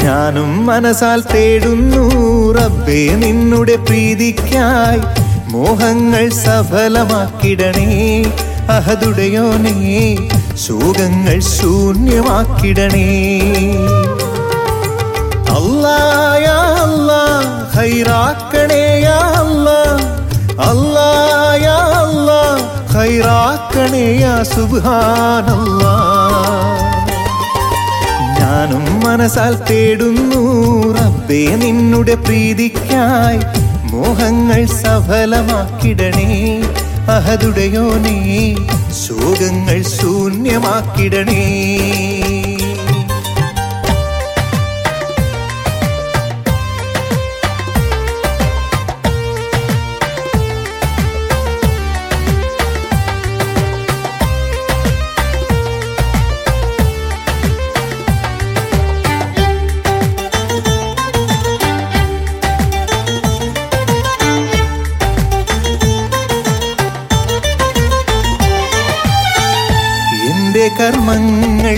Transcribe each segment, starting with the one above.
ഞാനും മനസാൽ തേടുന്നു റബ്ബേ നിന്നുടെ പ്രീതിക്കായി മോഹങ്ങൾ സഫലമാക്കിടണേ അഹദുടയോനേ ശോകങ്ങൾ ശൂന്യമാക്കിടണേ അല്ലായാ അല്ലാ ഹൈറാക്കണേ യാ അല്ലാ അല്ലായാ അല്ലാ ഹൈറാക്കണേ യാ സുബ്ഹാനല്ലാ ഞാനും മനസാൽ തേടുന്നു റബ്ബേ നിന്നുടെ പ്രീതിക്കായി മോഹങ്ങൾ സഫലമാക്കിടണേ അഹദുടയോനേ ശോകങ്ങൾ ശൂന്യമാക്കിടണേ എന്റെ കർമ്മങ്ങൾ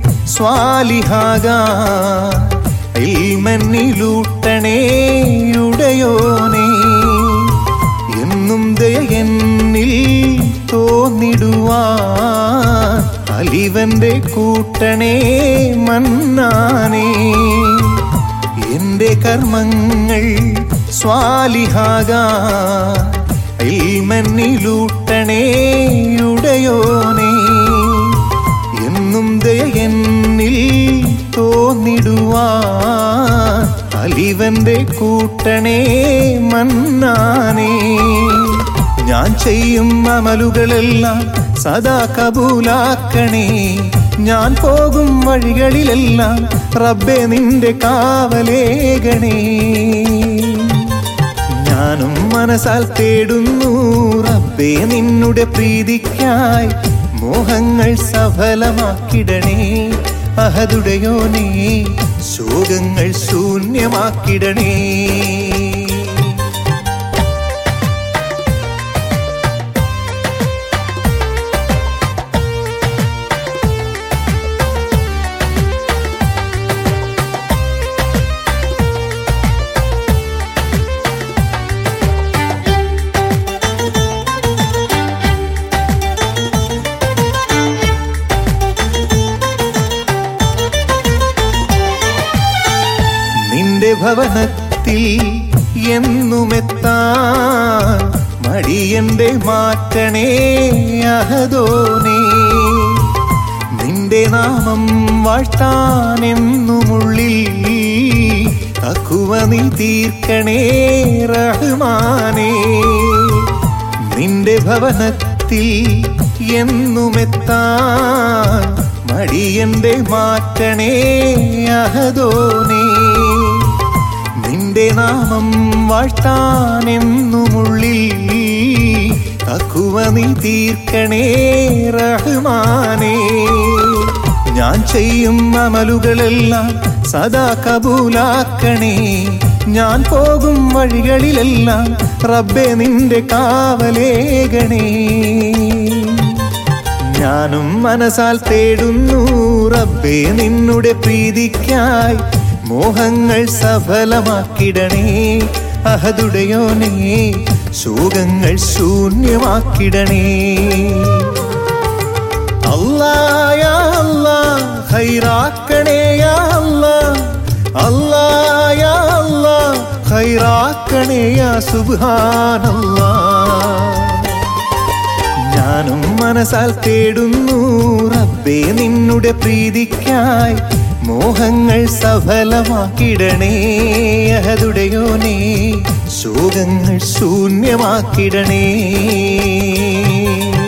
സ്വാലിഹാകാൻ ഇൽമന്നിലൂട്ടണേ ഉടയോനേ എന്നും ദയ എന്നിൽ തോന്നിടുവാൻ അലിവന്റെ കൂട്ടണേ മന്നാനേ എന്റെ കർമ്മങ്ങൾ സ്വാലിഹാകാൻ ഇൽമന്നിലൂട്ടണേ ഉടയോനേ എന്നും ദയ എന്നിൽ തോന്നിടുവാൻ അലിവന്റെ കൂട്ടണേ മന്നാനേ ഞാൻ ചെയ്യും അമലുകളെല്ലാം സദാ കബൂലാക്കണേ ഞാൻ പോകും വഴികളിലെല്ലാം റബ്ബെ നിന്റെ കാവലേകണേ ഞാനും മനസാൽ തേടുന്നു റബ്ബേ നിന്നുടെ പ്രീതിക്കായി മോഹങ്ങൾ സഫലമാക്കിടണേ അഹദുടയോനേ ശോകങ്ങൾ ശൂന്യമാക്കിടണേ നിന്റെ ഭവനത്തിൽ എന്നുമെത്താൻ മടിയന്റെ മാറ്റണേ അഹദോനേ നിന്റെ നാമം വാഴ്ത്താൻ എന്നുമുള്ളിൽ തക്കുവ നീ തീർക്കണേ റഹ്മാനേ നിന്റെ ഭവനത്തിൽ എന്നുമെത്താൻ മടിയന്റെ മാറ്റണേ അഹദോനേ നിന്റെ നാമം വാഴ്ത്താൻ എന്നുമുള്ളിൽ തക്കുവ നീ തീർക്കണേ റഹ്മാനേ ഞാൻ ചെയ്യും അമലുകളെല്ലാം സദാ കബൂലാക്കണേ ഞാൻ പോകും വഴികളിലെല്ലാം റബ്ബെ നിന്റെ കാവലേകണേ ഞാനും മനസാൽ തേടുന്നു റബ്ബേ നിന്നുടെ പ്രീതിക്കായി മോഹങ്ങൾ സഫലമാക്കിടണേ അഹദുടയോനേ ശോകങ്ങൾ ശൂന്യമാക്കിടണേ അല്ലായാ അല്ലാ ഹൈറാക്കണേ യാ അല്ലാ അല്ലായാ അല്ലാ ഹൈറാക്കണേ യാ സുബ്ഹാനല്ലാ ഞാനും മനസാൽ തേടുന്നു റബ്ബേ നിന്നുടെ പ്രീതിക്കായി മോഹങ്ങൾ സഫലമാക്കിടണേ അഹദുടയോനേ ശോകങ്ങൾ ശൂന്യമാക്കിടണേ